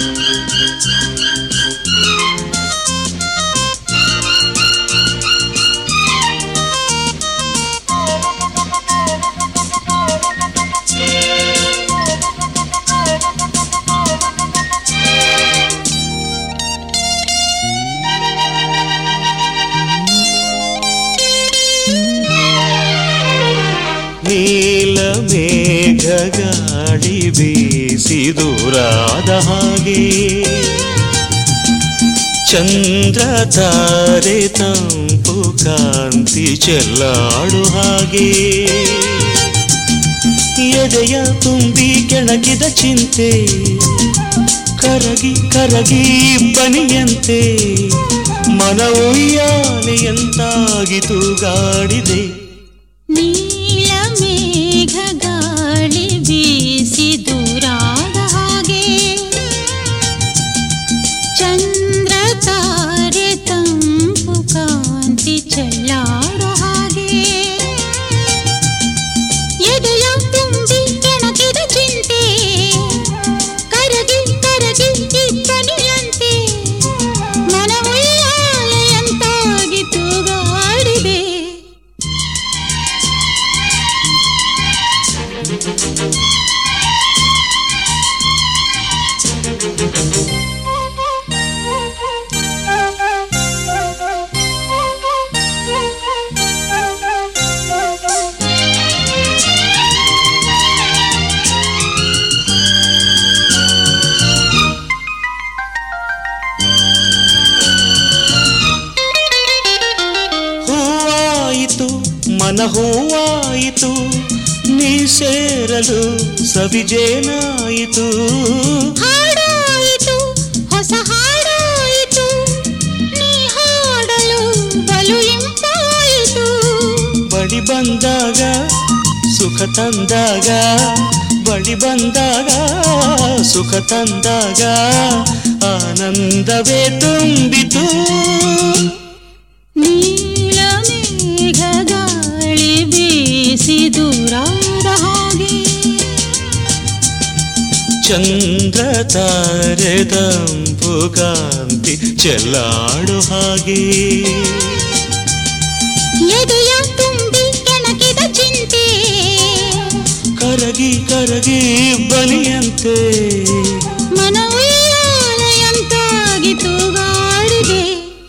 ನೀಲ ಮೇಘ ಗಾಳಿ ಬೀಸಿ ದೂರಾದ ಹಾಗೆ ಚಂದ್ರ ತಾರೆ ತಂಪು ಕಾಂತಿ ಚೆಲ್ಲಾಡು ಹಾಗೆ ಎದೆಯ ತುಂಬಿ ಕೆಣಕಿದ ಚಿಂತೆ ಕರಗಿ ಕರಗಿ ಬನಿಯಂತೆ ಮನವೊಯ್ಯಾಲೆಯಂತಾಗಿತು ಗಾಡಿದೆ ನೀಲ ಮೇಘ ಗಾಳಿ ಬೀಸಿ ದೂರಾದ ಹಾಗೆ ಚಂದ್ರ ತಾರೆ ತಂಪು ಕಾಂತಿ ಚೆಲ್ಲಾಡೋ ಹಾಗೆ ಎದೆಯ ತುಂಬಿ ಕೆಣಕಿದ ಚಿಂತೆ ಕರಗಿ ಕರಗಿ ಇಬ್ಬನಿಯಂತೆ ಮನವೊಯ್ಯಾಲೆಯಂತಾಗಿ ತೂಗಾಡಿದೆ ಹೂವಾಯಿತು ಮನ ಹೂವಾಯಿತು ನೀ ಸೇರಲು ಸವಿಜೇನಾಯಿತು ಹಾಡಾಯಿತು ಹೊಸ ಹಾಡಾಯಿತು ನೀ ಹಾಡಲು ಬಲು ಇಂಪಾಯಿತು ಬಳಿ ಬಂದಾಗ ಸುಖ ತಂದಾಗ ಬಳಿ ಬಂದಾಗ ಸುಖ ತಂದಾಗ ಆನಂದವೇ ತುಂಬಿತು ನೀಲ ಮೇಘ ಗಾಳಿ ಬೀಸಿ ದೂರಾದ ಹಾಗೆ ಚಂದ್ರ ತಾರೆ ತಂಪು ಕಾಂತಿ ಚೆಲ್ಲಾಡು ಹಾಗೆ ಎದೆಯ ತುಂಬಿ ಕೆಣಕಿದ ಚಿಂತೆ ಕರಗಿ ಕರಗಿ ಬಲಿಯಂತೆ ಮನವೊಯ್ಯಾಲೆಯಂತಾಗಿ ತೂಗಾಡಿದೆ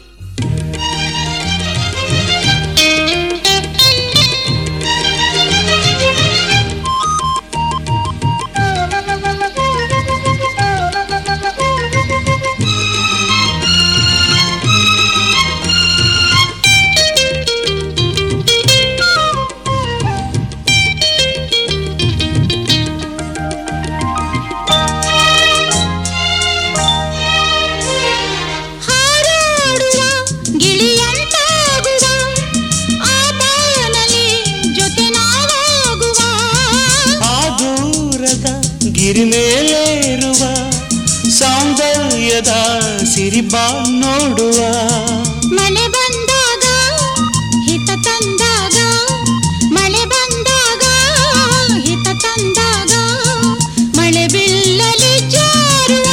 ಹಾರಾಡುವ ಗಿಳಿಯಂತಾಗುವ ಆ ಬಾನಲ್ಲಿ ಜೊತೆ ನಾವಾಗುವ ಆ ದೂರದ ಗಿರಿ ಮೇಲೇರುವ ಸೌಂದರ್ಯದ ಸಿರಿಬಾ ನೋಡುವ ಮಳೆ ಬಂದಾಗ ಹಿತ ತಂದಾಗ ಮಳೆ ಬಂದಾಗ ಹಿತ ತಂದಾಗ ಮಳೆ ಬಿಲ್ಲಲಿ ಜಾರುವ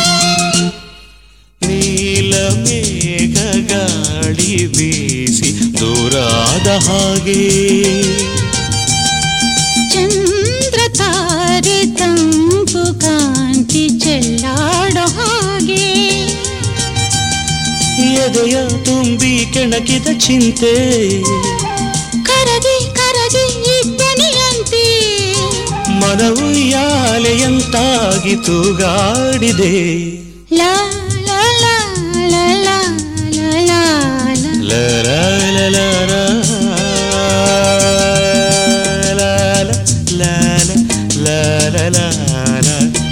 ನೀಲ ಮೇಘ ಗಾಳಿ ಬೀಸಿ ದೂರಾದ ಹಾಗೆ ಚಂದ್ರ ತಾರೆ ತಂಪು ಕಾಂತಿ ಚೆಲ್ಲಾಡೋ ಹಾಗೆ ಎದೆಯ ತುಂಬಿ ಕೆಣಕಿದ ಚಿಂತೆ ಕರಗಿ ಕರಗಿ ಇಬ್ಬನಿಯಂತೆ ಮನವು ಯಾಲೆಯಂತಾಗಿ ತೂಗಾಡಿದೆ ಲಾ ಲಾ ಲಾ ಲಾ ಲಾ ಲಾ ಲಾ ಲಾ. ಲರ ಲರ ಲಾಲ ಲಾಲ ಲಾಲ ಲಾಲ